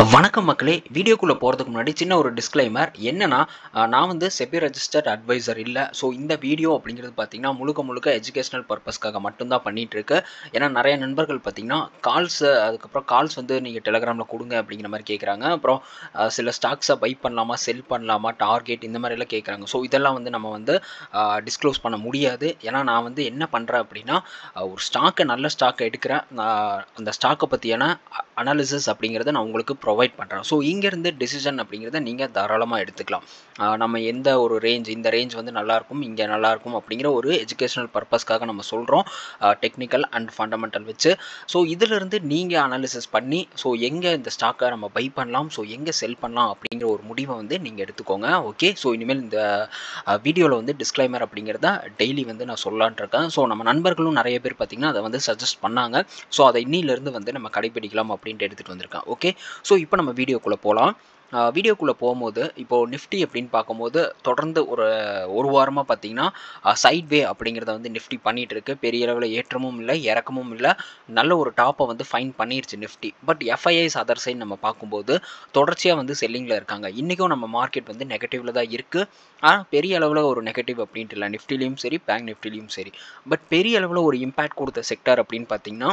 வணக்கம் மக்களே வீடியோக்குள்ளே போகிறதுக்கு முன்னாடி சின்ன ஒரு டிஸ்க்ளைமர் என்னன்னா அஹ், நான் வந்து செபி ரெஜிஸ்டர்ட் அட்வைசர் இல்லை ஸோ இந்த வீடியோ அப்படிங்கிறது பார்த்தீங்கன்னா முழுக்க முழுக்க எஜுகேஷனல் பர்பஸ்க்காக மட்டும்தான் பண்ணிட்டு இருக்கு ஏன்னா நிறைய நண்பர்கள் பார்த்தீங்கன்னா கால்ஸ் அதுக்கப்புறம் கால்ஸ் வந்து நீங்கள் டெலகிராமில் கொடுங்க அப்படிங்கிற மாதிரி கேட்குறாங்க அப்புறம் அஹ், சில ஸ்டாக்ஸை பை பண்ணலாமா செல் பண்ணலாமா டார்கெட் இந்த மாதிரிலாம் கேட்குறாங்க ஸோ இதெல்லாம் வந்து நம்ம வந்து டிஸ்க்ளோஸ் பண்ண முடியாது ஏன்னா நான் வந்து என்ன பண்ணுறேன் அப்படின்னா அஹ், ஒரு ஸ்டாக்கை நல்ல ஸ்டாக்கை எடுக்கிறேன் நான் அந்த ஸ்டாக்கை பற்றியான அனாலிசிஸ் அப்படிங்கிறத நான் உங்களுக்கு ப்ரொவைட் பண்ணுறேன் ஸோ இங்கேருந்து டெசிஷன் அப்படிங்கிறத நீங்கள் தாராளமாக எடுத்துக்கலாம் ஆஹ் நம்ம எந்த ஒரு ரேஞ்ச் இந்த ரேஞ்ச் வந்து நல்லாயிருக்கும் இங்கே நல்லாயிருக்கும் அப்படிங்கிற ஒரு எஜுகேஷனல் பர்பஸ்க்காக நம்ம சொல்கிறோம் டெக்னிக்கல் அண்ட் ஃபண்டமெண்டல் வச்சு ஸோ இதிலிருந்து நீங்கள் அனாலிசிஸ் பண்ணி ஸோ எங்கே இந்த ஸ்டாக்கை நம்ம பை பண்ணலாம் ஸோ எங்கே செல் பண்ணலாம் அப்படிங்கிற ஒரு முடிவை வந்து நீங்கள் எடுத்துக்கோங்க ஓகே ஸோ இனிமேல் இந்த வீடியோவில் வந்து டிஸ்க்ளைமர் அப்படிங்கிறத டெய்லி வந்து நான் சொல்லலான் இருக்கேன் ஸோ நம்ம நண்பர்களும் நிறைய பேர் பார்த்திங்கன்னா அதை வந்து சஜஸ்ட் பண்ணாங்க ஸோ அதை இன்னிலிருந்து வந்து நம்ம கடைபிடிக்கலாம் அப்படின்ட்டு எடுத்துகிட்டு வந்திருக்கேன் ஓகே ஸோ இப்போ நம்ம வீடியோக்குள்ளே போகலாம் வீடியோக்குள்ளே போகும்போது இப்போது நிஃப்டி அப்படின்னு பார்க்கும்போது தொடர்ந்து ஒரு ஒரு வாரமாக பார்த்தீங்கன்னா சைட் வே அப்படிங்கிறத வந்து நிஃப்டி பண்ணிகிட்டு இருக்கு பெரிய அளவில் ஏற்றமும் இல்லை இறக்கமும் இல்லை நல்ல ஒரு டாப்பை வந்து ஃபைன் பண்ணிருச்சு Nifty but FIIs other side நம்ம பார்க்கும்போது தொடர்ச்சியாக வந்து செல்லிங்கில் இருக்காங்க இன்றைக்கும் நம்ம மார்க்கெட் வந்து நெகட்டிவில் தான் இருக்குது ஆனால் பெரிய அளவில் ஒரு நெகட்டிவ் அப்படின்ட்டு இல்லை நிஃப்டிலையும் சரி பேங்க் நிஃப்டிலையும் சரி பட் பெரிய அளவில் ஒரு இம்பேக்ட் கொடுத்த செக்டார் அப்படின்னு பார்த்தீங்கன்னா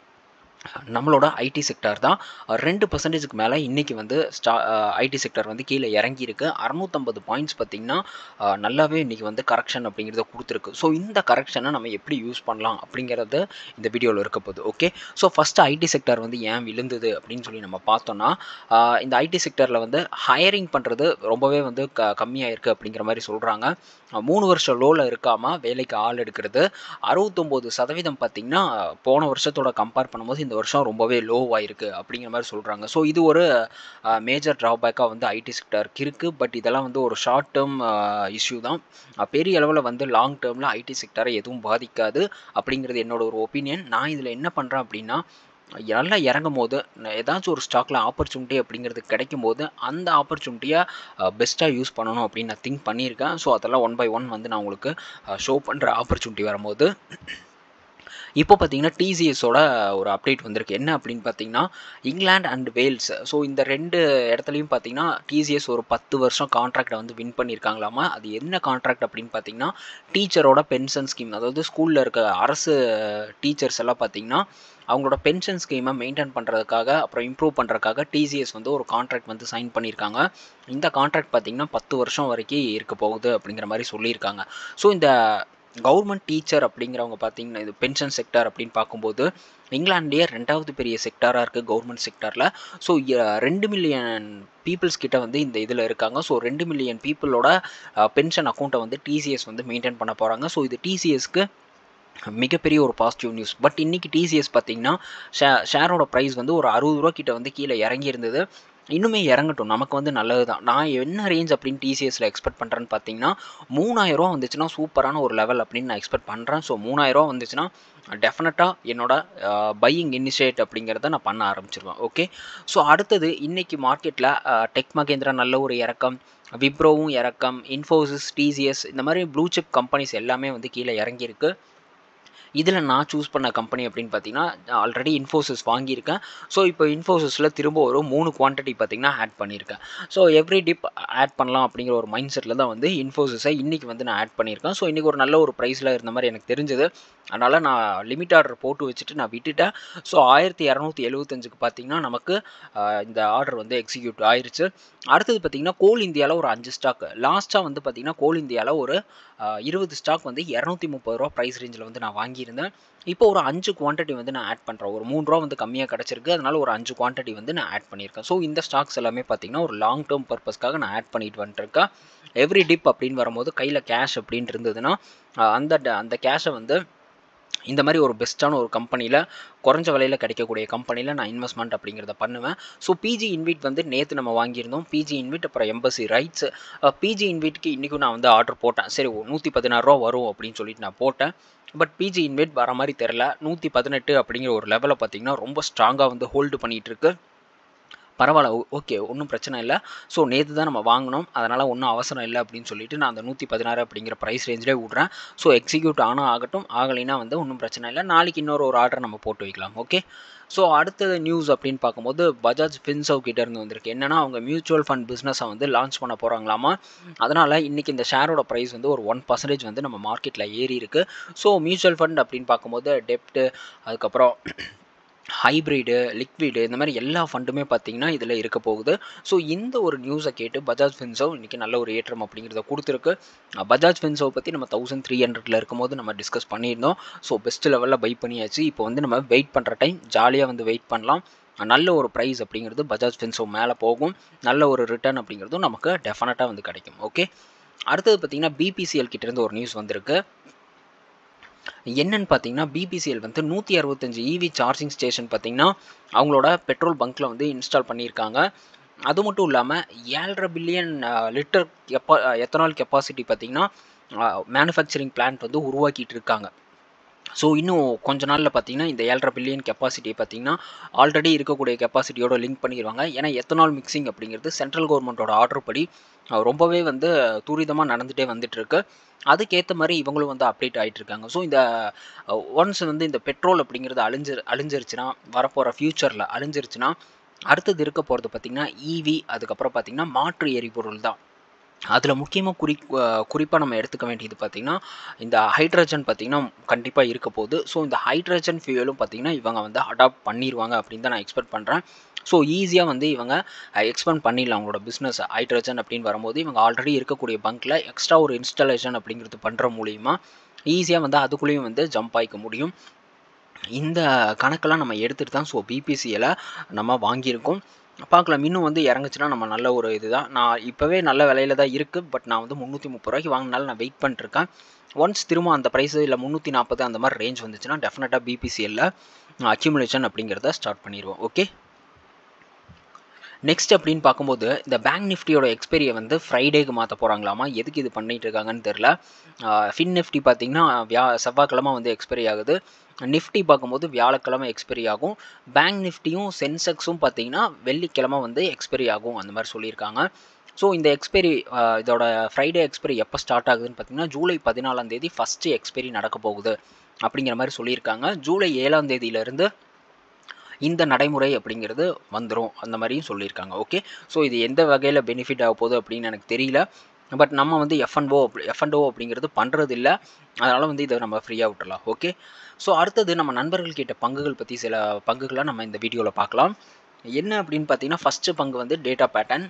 நம்மளோட ஐடி செக்டார் தான் ரெண்டு பர்சன்டேஜுக்கு மேலே இன்றைக்கி வந்து ஸ்டா ஐடி செக்டார் வந்து கீழே இறங்கியிருக்கு அறநூற்றம்பது பாயிண்ட்ஸ் பார்த்திங்கன்னா அஹ், நல்லாவே இன்றைக்கி வந்து கரெக்ஷன் அப்படிங்கிறத கொடுத்துருக்கு ஸோ இந்த கரெக்ஷனை நம்ம எப்படி யூஸ் பண்ணலாம் அப்படிங்கிறது இந்த வீடியோவில் இருக்க போகுது okay so first IT sector வந்து ஏன் விழுந்தது அப்படின்னு சொல்லி நம்ம பார்த்தோன்னா அஹ், இந்த ஐடி செக்டாரில் வந்து ஹையரிங் பண்ணுறது ரொம்பவே வந்து க கம்மியாக இருக்குது அப்படிங்கிற மாதிரி சொல்கிறாங்க மூணு வருஷம் லோவில் இருக்காமல் வேலைக்கு ஆள் எடுக்கிறது அறுபத்தொம்போது சதவீதம் பார்த்திங்கன்னா போன வருஷத்தோட கம்பேர் பண்ணும்போது இந்த வருஷம் ரொம்பவே லோவாயிருக்கு அப்படிங்கிற மாதிரி சொல்கிறாங்க ஸோ இது ஒரு மேஜர் ட்ராபேக்காக வந்து ஐடி செக்டருக்கு இருக்குது பட் இதெல்லாம் வந்து ஒரு ஷார்ட் டேர்ம் இஷ்யூ தான் அஹ் பெரிய அளவில் வந்து லாங் டேர்மில் ஐடி செக்டரை எதுவும் பாதிக்காது அப்படிங்கிறது என்னோட ஒரு ஒப்பீனியன் நான் இதில் என்ன பண்ணுறேன் அப்படின்னா நல்லா இறங்கும் போது நான் ஏதாச்சும் ஒரு ஸ்டாக்கில் ஆப்பர்ச்சுனிட்டி அப்படிங்கிறது கிடைக்கும் போது அந்த ஆப்பர்ச்சுனிட்டியை பெஸ்ட்டாக யூஸ் பண்ணணும் அப்படின்னு நான் திங்க் பண்ணியிருக்கேன் ஸோ அதெல்லாம் ஒன் பை ஒன் வந்து நான் உங்களுக்கு ஷோ பண்ணுற ஆப்பர்ச்சுனிட்டி வரும்போது இப்போ பார்த்தீங்கன்னா டிசிஎஸோட ஒரு அப்டேட் வந்திருக்கு என்ன அப்படின்னு பார்த்தீங்கன்னா இங்கிலாந்து அண்ட் வேல்ஸ் ஸோ இந்த ரெண்டு இடத்துலையும் பார்த்தீங்கன்னா டிசிஎஸ் ஒரு பத்து வருஷம் கான்ட்ராக்டை வந்து வின் பண்ணியிருக்காங்களாமா அது என்ன கான்ட்ராக்ட் அப்படின்னு பார்த்தீங்கன்னா டீச்சரோட பென்ஷன் ஸ்கீம் அதாவது ஸ்கூலில் இருக்க அரசு டீச்சர்ஸ் எல்லாம் பார்த்தீங்கன்னா அவங்களோட பென்ஷன் ஸ்கீமை மெயின்டைன் பண்ணுறதுக்காக அப்புறம் இம்ப்ரூவ் பண்ணுறதுக்காக டிசிஎஸ் வந்து ஒரு கான்ட்ராக்ட் வந்து சைன் பண்ணியிருக்காங்க இந்த கான்ட்ராக்ட் பார்த்தீங்கன்னா பத்து வருஷம் வரைக்கும் இருக்க போகுது அப்படிங்கிற மாதிரி சொல்லியிருக்காங்க ஸோ இந்த கவர்மெண்ட் டீச்சர் அப்படிங்கிறவங்க பார்த்தீங்கன்னா இது பென்ஷன் செக்டார் அப்படின்னு பார்க்கும்போது இங்கிலாந்துலேயே ரெண்டாவது பெரிய செக்டாராக இருக்குது கவர்மெண்ட் செக்டாரில் ஸோ ரெண்டு மில்லியன் பீப்புள்ஸ் கிட்ட வந்து இந்த இதில் இருக்காங்க ஸோ ரெண்டு மில்லியன் பீப்புளோட பென்ஷன் அக்கௌண்ட்டை வந்து டிசிஎஸ் வந்து மெயின்டைன் பண்ண போகிறாங்க ஸோ இது டிசிஎஸ்க்கு மிகப்பெரிய ஒரு பாசிட்டிவ் நியூஸ் பட் இன்றைக்கி டிசிஎஸ் பார்த்தீங்கன்னா ஷே ஷேரோட ப்ரைஸ் வந்து ஒரு அறுபது ரூபா கிட்ட வந்து கீழே இறங்கி இருந்தது இன்னுமே இறங்கட்டும் நமக்கு வந்து நல்லது தான் நான் என்ன ரேஞ்ச் அப்படின்னு டிசிஎஸில் எக்ஸ்பெக்ட் பண்ணுறேன்னு பார்த்தீங்கன்னா மூணாயிரரூவா வந்துச்சுன்னா சூப்பரான ஒரு லெவல் அப்படின்னு நான் எக்ஸ்பெக்ட் பண்ணுறேன் ஸோ மூணாயிரரூவா வந்துச்சுன்னா டெஃபினட்டாக என்னோட பையிங் இனிஷியேட் அப்படிங்கிறத நான் பண்ண ஆரம்பிச்சிருவேன் ஓகே ஸோ அடுத்தது இன்றைக்கி மார்க்கெட்டில் டெக் மகேந்திரா நல்ல ஒரு இறக்கம் விப்ரோவும் இறக்கம் இன்ஃபோசிஸ் டிசிஎஸ் இந்த மாதிரி ப்ளூ சிப் கம்பெனிஸ் எல்லாமே வந்து கீழே இறங்கியிருக்கு இதில் நான் சூஸ் பண்ண கம்பெனி அப்படின்னு பார்த்தீங்கன்னா ஆல்ரெடி இன்ஃபோசிஸ் வாங்கியிருக்கேன் ஸோ இப்போ இன்ஃபோசிஸில் திரும்ப ஒரு மூணு குவான்டிட்டி பார்த்தீங்கன்னா ஆட் பண்ணியிருக்கேன் ஸோ எவ்ரி டிப் ஆட் பண்ணலாம் அப்படிங்கிற ஒரு மைண்ட் செட்டில் தான் வந்து இன்ஃபோசிஸை இன்றைக்கி வந்து நான் ஆட் பண்ணியிருக்கேன் ஸோ இன்றைக்கி ஒரு நல்ல ஒரு ப்ரைஸில் இருந்த மாதிரி எனக்கு தெரிஞ்சது அதனால் நான் லிமிட் ஆர்டர் போட்டு வச்சுட்டு நான் விட்டுட்டேன் ஸோ ஆயிரத்தி இரநூத்தி எழுபத்தஞ்சுக்கு பார்த்தீங்கன்னா நமக்கு ஆஹ், இந்த ஆர்டர் வந்து எக்ஸிக்யூட் ஆயிருச்சு அடுத்தது பார்த்தீங்கன்னா கோல் இந்தியாவில் ஒரு அஞ்சு ஸ்டாக் லாஸ்ட்டாக வந்து பார்த்தீங்கன்னா கோல் இந்தியாவில் ஒரு ஆஹ், இருபது ஸ்டாக் வந்து இரநூத்தி முப்பது ரூபா ப்ரைஸ் ரேஞ்சில் வந்து நான் வாங்கியிருந்தேன் இப்போ ஒரு அஞ்சு குவான்டிட்டி வந்து நான் ஆட் பண்ணுறேன் ஒரு மூணு ரூபா வந்து கம்மியாக கிடச்சிருக்கு அதனால ஒரு அஞ்சு குவான்டிட்டி வந்து நான் ஆட் பண்ணியிருக்கேன் ஸோ இந்த ஸ்டாக்ஸ் எல்லாமே பார்த்தீங்கன்னா ஒரு லாங் டேர்ம் பர்பஸ்க்காக நான் ஆட் பண்ணிட்டு வந்துட்டுருக்கேன் எவ்ரி டிப் அப்படின்னு வரும்போது கையில் கேஷ் அப்படின்ட்டு இருந்ததுன்னா ஆஹ், அந்த ட- அந்த கேஷை வந்து இந்த மாதிரி ஒரு பெஸ்ட்டான ஒரு கம்பெனியில் குறைஞ்ச விலையில் கிடைக்கக்கூடிய கம்பெனியில் நான் இன்வெஸ்ட்மெண்ட் அப்படிங்கிறத பண்ணுவேன் ஸோ பிஜி இன்விட் வந்து நேற்று நம்ம வாங்கியிருந்தோம் பிஜி இன்விட் அப்புறம் எம்பசி ரைட்ஸ் பிஜி இன்விட்க்கு இன்றைக்கும் நான் வந்து ஆர்டர் போட்டேன் சரி நூற்றி பதினாறுரூவா வரும் அப்படின்னு சொல்லிட்டு நான் போட்டேன் பட் பிஜி இன்விட் வர மாதிரி தெரில நூற்றி பதினெட்டு அப்படிங்கிற ஒரு லெவலை பார்த்தீங்கன்னா ரொம்ப ஸ்ட்ராங்காக வந்து ஹோல்டு பண்ணிகிட்டு இருக்கு பரவாயில்ல ஓகே ஒன்றும் பிரச்சனை இல்லை ஸோ நேற்று தான் நம்ம வாங்கினோம் அதனால் ஒன்றும் அவசரம் இல்லை அப்படின்னு சொல்லிட்டு நான் அந்த நூற்றி பதினாறு அப்படிங்கிற ப்ரைஸ் ரேஞ்சிலே விட்றேன் ஸோ எக்ஸிக்யூட் ஆனால் ஆகட்டும் ஆகலைன்னா வந்து ஒன்றும் பிரச்சனை இல்லை நாளைக்கு இன்னொரு ஒரு ஆர்டர் நம்ம போட்டு வைக்கலாம் ஓகே ஸோ அடுத்தது நியூஸ் அப்படின்னு பார்க்கும்போது பஜாஜ் ஃபின்சவ் கிட்ட இருந்து வந்திருக்கு என்னன்னா அவங்க மியூச்சுவல் ஃபண்ட் பிஸ்னஸை வந்து லான்ச் பண்ண போகிறாங்களாமா அதனால் இன்றைக்கி இந்த ஷேரோட ப்ரைஸ் வந்து ஒரு ஒன் பர்சன்டேஜ் வந்து நம்ம மார்க்கெட்டில் ஏறி இருக்குது ஸோ மியூச்சுவல் ஃபண்ட் அப்படின்னு பார்க்கும்போது டெப்ட்டு அதுக்கப்புறம் ஹைப்ரிடு லிக்விடு இந்த மாதிரி எல்லா ஃபண்டுமே பார்த்தீங்கன்னா இதில் இருக்க போகுது ஸோ இந்த ஒரு நியூஸை கேட்டு பஜாஜ் ஃபின்சோ இன்றைக்கி நல்ல ஒரு ஏற்றம் அப்படிங்கிறத கொடுத்துருக்கு பஜாஜ் ஃபின்சோ பற்றி நம்ம தௌசண்ட் த்ரீ ஹண்ட்ரட்ல இருக்கும்போது நம்ம டிஸ்கஸ் பண்ணியிருந்தோம் ஸோ பெஸ்ட் லெவலில் பை பண்ணியாச்சு இப்போ வந்து நம்ம வெயிட் பண்ணுற டைம் ஜாலியாக வந்து வெயிட் பண்ணலாம் நல்ல ஒரு ப்ரைஸ் அப்படிங்கிறது பஜாஜ் ஃபின்சோ மேலே போகும் நல்ல ஒரு ரிட்டர்ன் அப்படிங்கிறதும் நமக்கு டெஃபினட்டாக வந்து கிடைக்கும் ஓகே அடுத்தது பார்த்திங்கன்னா பிபிசிஎல் கிட்டேருந்து ஒரு நியூஸ் வந்திருக்கு என்னன்னு பார்த்தீங்கன்னா பிபிசிஎல் வந்து நூற்றி அறுபத்தஞ்சு இவி சார்ஜிங் ஸ்டேஷன் பார்த்தீங்கன்னா அவங்களோட பெட்ரோல் பங்க்கில் வந்து இன்ஸ்டால் பண்ணியிருக்காங்க அது மட்டும் இல்லாமல் ஏழரை பில்லியன் லிட்டர் கெப்பா எத்தனால் கெப்பாசிட்டி பார்த்தீங்கன்னா மேனுஃபேக்சரிங் பிளான்ட் வந்து உருவாக்கிட்டு இருக்காங்க ஸோ இன்னும் கொஞ்ச நாளில் பார்த்தீங்கன்னா இந்த ஏழரை பில்லியன் கெப்பாசிட்டியை பார்த்தீங்கன்னா ஆல்ரெடி இருக்கக்கூடிய கெப்பாசிட்டியோட லிங்க் பண்ணிடுவாங்க ஏன்னா எத்தனால் மிக்சிங் அப்படிங்கிறது சென்ட்ரல் கவர்மெண்ட்டோட ஆர்டர் படி ரொம்பவே வந்து துரிதமாக நடந்துகிட்டே வந்துட்டுருக்கு அதுக்கேற்ற மாதிரி இவங்களும் வந்து அப்டேட் ஆகிட்டு இருக்காங்க ஸோ இந்த ஒன்ஸ் வந்து இந்த பெட்ரோல் அப்படிங்கிறது அழிஞ்சு அழிஞ்சிருச்சுன்னா வரப்போகிற ஃப்யூச்சரில் அழிஞ்சிருச்சுன்னா அடுத்தது இருக்க போகிறது பார்த்திங்கன்னா ஈவி அதுக்கப்புறம் பார்த்திங்கன்னா மாற்று எரிபொருள் தான் அதில் முக்கியமாக குறி குறிப்பாக நம்ம எடுத்துக்க வேண்டியது பார்த்திங்கன்னா இந்த ஹைட்ரஜன் பார்த்திங்கன்னா கண்டிப்பாக இருக்க போகுது ஸோ இந்த ஹைட்ரஜன் ஃபியூலும் பார்த்திங்கன்னா இவங்க வந்து அடாப்ட் பண்ணிடுவாங்க அப்படின்னு தான் நான் எக்ஸ்பெக்ட் பண்ணுறேன் ஸோ ஈஸியாக வந்து இவங்க எக்ஸ்பெண்ட் பண்ணிடலாம் அவங்களோட பிஸ்னஸ் ஹைட்ரஜன் அப்படின்னு வரும்போது இவங்க ஆல்ரெடி இருக்கக்கூடிய பங்க்கில் எக்ஸ்ட்ரா ஒரு இன்ஸ்டாலேஷன் அப்படிங்கிறது பண்ணுற மூலிமா ஈஸியாக வந்து அதுக்குள்ளேயும் வந்து ஜம்ப் ஆகிக்க முடியும் இந்த கணக்கெல்லாம் நம்ம எடுத்துகிட்டு தான் ஸோ பிபிசியில் நம்ம வாங்கியிருக்கோம் பார்க்கலாம் இன்னும் வந்து இறங்குச்சுன்னா நம்ம நல்ல ஒரு இதுதான் நான் இப்போவே நல்ல விலையில தான் இருக்குது பட் நான் வந்து முந்நூற்றி முப்பது ரூபாய்க்கு வாங்கினாலும் நான் வெயிட் பண்ணிட்டுருக்கேன் ஒன்ஸ் திரும்ப அந்த ப்ரைஸ் இல்லை முந்நூற்றி நாற்பது அந்த மாதிரி ரேஞ்ச் வந்துச்சுன்னா டெஃபினட்டாக பிபிசிஎல்ல அக்யூமுலேஷன் அப்படிங்கிறத ஸ்டார்ட் பண்ணிடுவோம் ஓகே நெக்ஸ்ட் அப்படின்னு பார்க்கும்போது இந்த பேங்க் நிஃப்டியோட எக்ஸ்பெரியை வந்து ஃப்ரைடேக்கு மாற்ற போகிறாங்களாமா எதுக்கு இது பண்ணிட்டு இருக்காங்கன்னு தெரில ஃபின் நிஃப்டி பார்த்தீங்கன்னா வியா செவ்வாய்க்கிழமை வந்து எக்ஸ்பெரி ஆகுது நிஃப்டி பார்க்கும்போது வியாழக்கிழமை எக்ஸ்பெரி ஆகும் பேங்க் நிஃப்டியும் சென்செக்ஸும் பார்த்தீங்கன்னா வெள்ளிக்கிழமை வந்து எக்ஸ்பெரி ஆகும் அந்த மாதிரி சொல்லியிருக்காங்க ஸோ இந்த எக்ஸ்பெரி இதோட ஃப்ரைடே எக்ஸ்பெரி எப்போ ஸ்டார்ட் ஆகுதுன்னு பார்த்தீங்கன்னா ஜூலை பதினாலாம் தேதி ஃபஸ்ட்டு எக்ஸ்பெரி நடக்க போகுது அப்படிங்கிற மாதிரி சொல்லியிருக்காங்க ஜூலை ஏழாம் தேதியிலேருந்து இந்த நடைமுறை அப்படிங்கிறது வந்துடும் அந்த மாதிரியும் சொல்லியிருக்காங்க ஓகே ஸோ இது எந்த வகையில் பெனிஃபிட் ஆக போகுது அப்படின்னு எனக்கு தெரியல பட் நம்ம வந்து எஃப்என்ஓ எஃப்என்ஓ அப்படிங்கிறது பண்ணுறது இல்லை அதனால் வந்து இதை நம்ம ஃப்ரீயாக விட்டுறலாம் ஓகே ஸோ அடுத்தது நம்ம நண்பர்கள் கேட்ட பங்குகள் பற்றி சில பங்குகளை நம்ம இந்த வீடியோவில் பார்க்கலாம் என்ன அப்படின்னு பார்த்தீங்கன்னா ஃபஸ்ட்டு பங்கு வந்து டேட்டா பேட்டர்ன்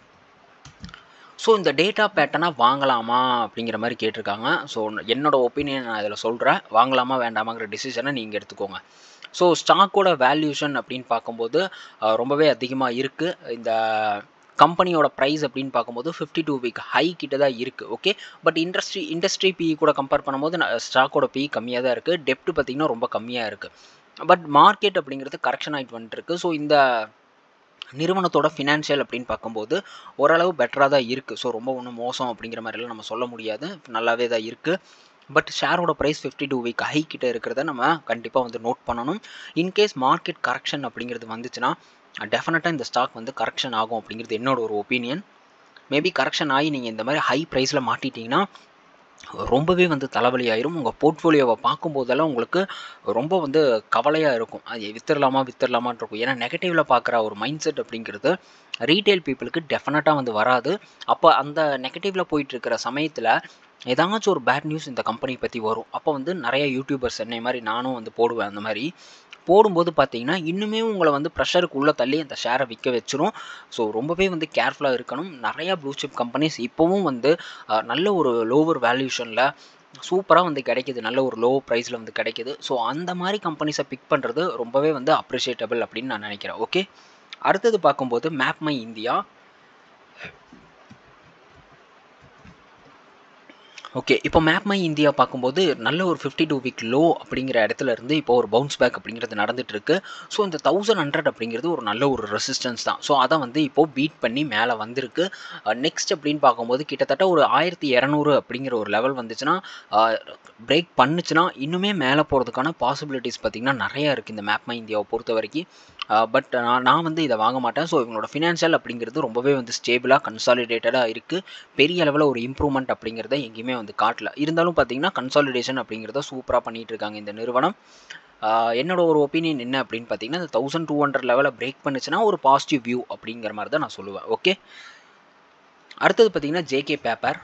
ஸோ இந்த டேட்டா பேட்டர்னாக வாங்கலாமா அப்படிங்கிற மாதிரி கேட்டிருக்காங்க ஸோ என்னோடய ஒப்பீனியன் நான் இதில் சொல்கிறேன் வாங்கலாமா வேண்டாமாங்கிற டிசிஷனை நீங்கள் எடுத்துக்கோங்க ஸோ ஸ்டாக்கோட வேல்யூஷன் அப்படின்னு பார்க்கும்போது ரொம்பவே அதிகமாக இருக்குது இந்த கம்பெனியோட ப்ரைஸ் அப்படின்னு பார்க்கும்போது ஃபிஃப்டி டூ வீக் ஹை கிட்ட தான் இருக்குது okay but industry industry P கூட கம்பேர் பண்ணும்போது ஸ்டாக்கோட பி கம்மியாக தான் இருக்குது டெப்ட் பார்த்திங்கன்னா ரொம்ப கம்மியாக இருக்குது பட் மார்க்கெட் அப்படிங்கிறது கரெக்ஷன் ஆகிட்டு வந்துட்டுருக்கு ஸோ இந்த நிறுவனத்தோட ஃபினான்ஷியல் அப்படின்னு பார்க்கும்போது ஓரளவு பெட்டராக தான் இருக்குது ஸோ ரொம்ப ஒன்றும் மோசம் அப்படிங்கிற மாதிரிலாம் நம்ம சொல்ல முடியாது நல்லாவே தான் இருக்குது பட் ஷேரோட price fifty two week high கிட்ட இருக்கிறத நம்ம கண்டிப்பாக வந்து நோட் பண்ணணும் இன்கேஸ் மார்க்கெட் கரெக்ஷன் அப்படிங்கிறது வந்துச்சுன்னா டெஃபினட்டாக இந்த ஸ்டாக் வந்து கரெக்ஷன் ஆகும் அப்படிங்கிறது என்னோட ஒரு ஒப்பீனியன் மேபி கரெக்ஷன் ஆகி நீங்கள் இந்த மாதிரி ஹை ப்ரைஸில் மாட்டிட்டீங்கன்னா ரொம்பவே வந்து தலைவலி ஆயிரும் உங்கள் போர்ட்ஃபோலியோவை பார்க்கும்போதெல்லாம் உங்களுக்கு ரொம்ப வந்து கவலையாக இருக்கும் அது வித்துடலாமா வித்துடலாமான் இருக்கும் ஏன்னா நெகட்டிவில் பார்க்குற ஒரு மைண்ட் செட் அப்படிங்கிறது ரீட்டைல் பீப்புளுக்கு டெஃபினட்டாக வந்து வராது அப்போ அந்த நெகட்டிவில் போயிட்டுருக்கிற சமயத்தில் ஏதாச்சும் ஒரு பேட் நியூஸ் இந்த கம்பெனி பற்றி வரும் அப்போ வந்து நிறைய யூடியூபர்ஸ் என்னை மாதிரி நானும் வந்து போடுவேன் அந்த மாதிரி போடும்போது பார்த்தீங்கன்னா இன்னுமே உங்களை வந்து ப்ரெஷருக்கு உள்ளே தள்ளி அந்த ஷேரை விற்க வச்சிரும் ஸோ ரொம்பவே வந்து கேர்ஃபுல்லாக இருக்கணும் நிறையா ப்ளூ சிப் கம்பெனிஸ் இப்போவும் வந்து நல்ல ஒரு லோவர் வேல்யூஷனில் சூப்பராக வந்து கிடைக்கிது நல்ல ஒரு லோ ப்ரைஸில் வந்து கிடைக்கிது ஸோ அந்த மாதிரி கம்பெனிஸை பிக் பண்ணுறது ரொம்பவே வந்து அப்ரிஷியேட்டபிள் அப்படின்னு நான் நினைக்கிறேன் ஓகே அடுத்தது பார்க்கும்போது மேப் மை இந்தியா ஓகே இப்போ மேப் மை இந்தியா பார்க்கும்போது நல்ல ஒரு ஃபிஃப்டி டூ வீக் லோ அப்படிங்கிற இடத்துல இருந்து இப்போ ஒரு பவுன்ஸ் பேக் அப்படிங்கிறது நடந்துட்டு இருக்கு ஸோ இந்த தௌசண்ட் ஹண்ட்ரட் அப்படிங்கிறது ஒரு நல்ல ஒரு ரெசிஸ்டன்ஸ் தான் ஸோ அதை வந்து இப்போது பீட் பண்ணி மேலே வந்திருக்கு நெக்ஸ்ட் அப்படின்னு பார்க்கும்போது கிட்டத்தட்ட ஒரு ஆயிரத்தி இரநூறு அப்படிங்கிற ஒரு லெவல் வந்துச்சுன்னா பிரேக் பண்ணுச்சுன்னா இன்னுமே மேலே போகிறதுக்கான பாசிபிலிட்டிஸ் பார்த்திங்கன்னா நிறையா இருக்குது இந்த மேப் மை இந்தியாவை பொறுத்த வரைக்கும் பட் நான் நான் வந்து இதை வாங்க மாட்டேன் ஸோ இவங்களோட ஃபினான்ஷியல் அப்படிங்கிறது ரொம்பவே வந்து ஸ்டேபிளாக கன்சாலிடேட்டடாக இருக்குது பெரிய அளவில் ஒரு இம்ப்ரூவ்மெண்ட் அப்படிங்கிறத எங்கேயுமே வந்து காட்டல இருந்தாலும் பார்த்தீங்கன்னா கன்சாலிடேஷன் அப்படிங்கிறத சூப்பராக பண்ணிகிட்டு இருக்காங்க இந்த நிறுவனம் என்னோட ஒரு ஒப்பீனியன் என்ன அப்படின்னு பார்த்தீங்கன்னா இந்த தௌசண்ட் டூ ஹண்ட்ரட் லெவலில் பிரேக் பண்ணுச்சுன்னா ஒரு பாசிட்டிவ் வியூ அப்படிங்கிற மாதிரி தான் நான் சொல்லுவேன் ஓகே அடுத்தது பார்த்தீங்கன்னா ஜேகே பேப்பர்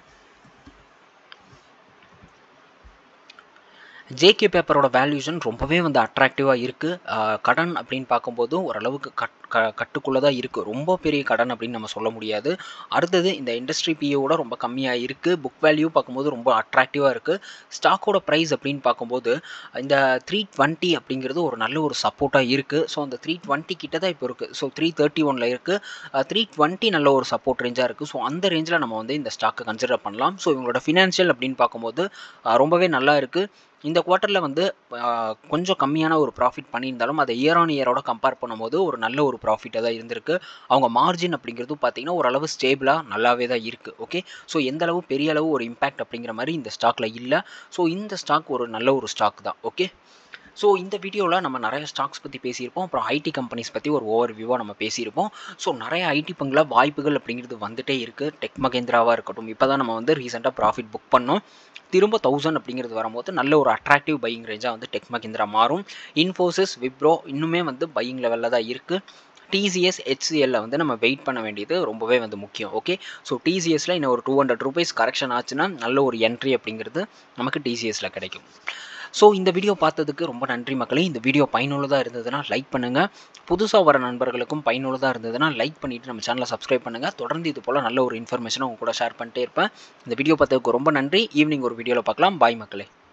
ஜேகே பேப்பரோட வேல்யூஷன் ரொம்பவே வந்து அட்ராக்டிவாக இருக்குது கடன் அப்படின்னு பார்க்கும்போது ஓரளவுக்கு கட் க கட்டுக்குள்ளே தான் இருக்குது ரொம்ப பெரிய கடன் அப்படின்னு நம்ம சொல்ல முடியாது அடுத்தது இந்த இண்டஸ்ட்ரி பிஏவோட ரொம்ப கம்மியாக இருக்குது புக் வேல்யூ பார்க்கும்போது ரொம்ப அட்ராக்டிவாக இருக்குது ஸ்டாக்கோட ப்ரைஸ் அப்படின்னு பார்க்கும்போது இந்த த்ரீ டுவெண்ட்டி அப்படிங்கிறது ஒரு நல்ல ஒரு சப்போர்ட்டாக இருக்குது ஸோ அந்த த்ரீ டுவெண்ட்டி கிட்ட தான் இப்போ இருக்குது ஸோ த்ரீ தேர்ட்டி ஒனில் இருக்குது த்ரீ டுவெண்ட்டி நல்ல ஒரு சப்போர்ட் ரேஞ்சாக இருக்குது ஸோ அந்த ரேஞ்சில் நம்ம வந்து இந்த ஸ்டாக்கை கன்சிடர் பண்ணலாம் ஸோ இவங்களோட ஃபினான்ஷியல் அப்படின்னு பார்க்கும்போது ரொம்பவே நல்லா இருக்குது இந்த குவார்ட்டரில் வந்து கொஞ்சம் கம்மியான ஒரு ப்ராஃபிட் பண்ணியிருந்தாலும் அதை இயர் ஆன் இயரோட கம்பேர் பண்ணும்போது ஒரு நல்ல ஒரு ப்ராஃபிட்டாக தான் இருந்திருக்கு அவங்க மார்ஜின் அப்படிங்கிறது பார்த்திங்கன்னா ஓரளவு ஸ்டேபிளாக நல்லாவே தான் இருக்குது ஓகே ஸோ எந்த அளவு பெரிய அளவு ஒரு இம்பேக்ட் அப்படிங்கிற மாதிரி இந்த ஸ்டாக்கில் இல்லை ஸோ இந்த ஸ்டாக் ஒரு நல்ல ஒரு ஸ்டாக் தான் ஓகே ஸோ இந்த வீடியோவில் நம்ம நிறைய ஸ்டாக்ஸ் பற்றி பேசியிருப்போம் அப்புறம் ஐடி கம்பெனிஸ் பற்றி ஒரு ஓவர் வியூவாக நம்ம பேசியிருப்போம் ஸோ நிறைய ஐடி பங்கில் வாய்ப்புகள் அப்படிங்கிறது வந்துட்டே இருக்குது டெக் மகேந்திராவாக இருக்கட்டும் இப்போ தான் நம்ம வந்து ரீசெண்டாக ப்ராஃபிட் புக் பண்ணோம் திரும்ப தௌசண்ட் அப்படிங்கிறது வரும்போது நல்ல ஒரு அட்ராக்டிவ் பையிங் ரேஞ்சாக வந்து டெக் மகேந்திரா மாறும் இன்ஃபோசிஸ் விப்ரோ இன்னுமே வந்து பையிங் லெவலில் தான் இருக்குது டிசிஎஸ் ஹெச்சிஎல்ல வந்து நம்ம வெயிட் பண்ண வேண்டியது ரொம்பவே வந்து முக்கியம் ஓகே ஸோ டிசிஎஸ்ல இன்னும் ஒரு டூ ஹண்ட்ரட் ருபீஸ் கரெக்ஷன் ஆச்சுன்னா நல்ல ஒரு என்ட்ரி அப்படிங்கிறது நமக்கு டிசிஎஸ்ல கிடைக்கும் ஸோ இந்த வீடியோ பார்த்ததுக்கு ரொம்ப நன்றி மக்களே இந்த வீடியோ பயனுள்ளதாக இருந்ததுன்னா லைக் பண்ணுங்கள் புதுசாக வர நண்பர்களுக்கும் பயனுள்ளதாக இருந்ததுன்னா லைக் பண்ணிவிட்டு நம்ம சேனலை சப்ஸ்கிரைப் பண்ணுங்கள் தொடர்ந்து இது போல் நல்ல ஒரு இன்ஃபர்மேஷனை உங்க கூட ஷேர் பண்ணிட்டே இருப்பேன் இந்த வீடியோ பார்த்ததுக்கு ரொம்ப நன்றி ஈவினிங் ஒரு வீடியோவில் பார்க்கலாம் பாய் மக்களே